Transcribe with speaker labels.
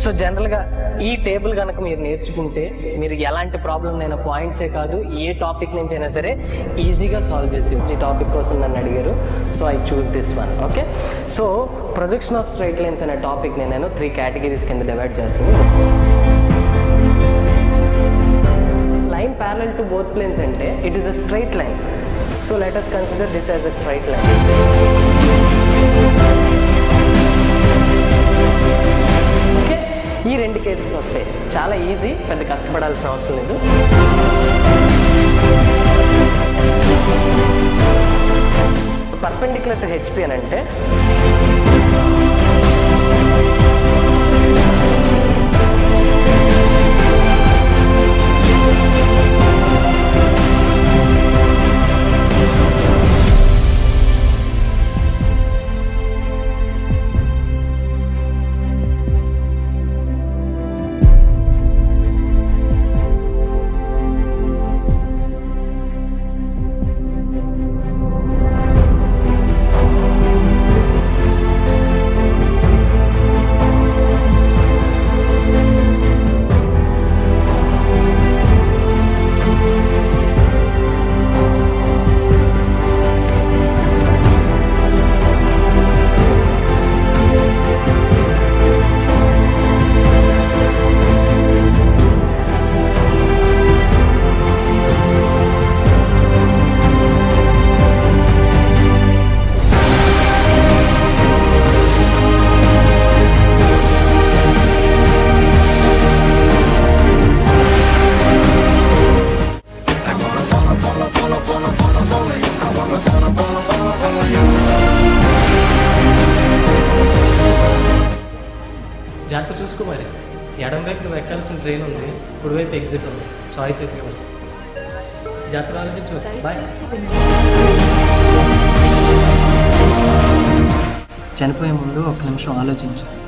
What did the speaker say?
Speaker 1: so జనరల్గా ఈ table కనుక మీరు నేర్చుకుంటే మీరు ఎలాంటి ప్రాబ్లం అయినా పాయింట్సే కాదు ఏ టాపిక్ నుంచి అయినా సరే ఈజీగా సాల్వ్ చేసి ఈ టాపిక్ కోసం నన్ను అడిగారు so I choose this one okay so projection of straight lines అనే టాపిక్ని నేను త్రీ కేటగిరీస్ కింద డివైడ్ చేస్తాను line parallel to both planes అంటే it is a straight line so let us consider this as a straight line okay ఈ రెండు cases వస్తాయి చాలా ఈజీ పెద్ద కష్టపడాల్సిన అవసరం లేదు పర్పెండిక్యులర్ టు హెచ్పి అని అంటే
Speaker 2: జాగ్రత్త చూసుకో మరి ఎడం వైపు నువ్వు ఎక్కాల్సిన ట్రైన్ ఉంది కుడి వైపు ఎగ్జిట్ ఉంది చాయిస్ ఇస్ యువర్స్ జాగ్రత్తగా ఆలోచించు బాయ్ చనిపోయే ముందు ఒక్క నిమిషం ఆలోచించు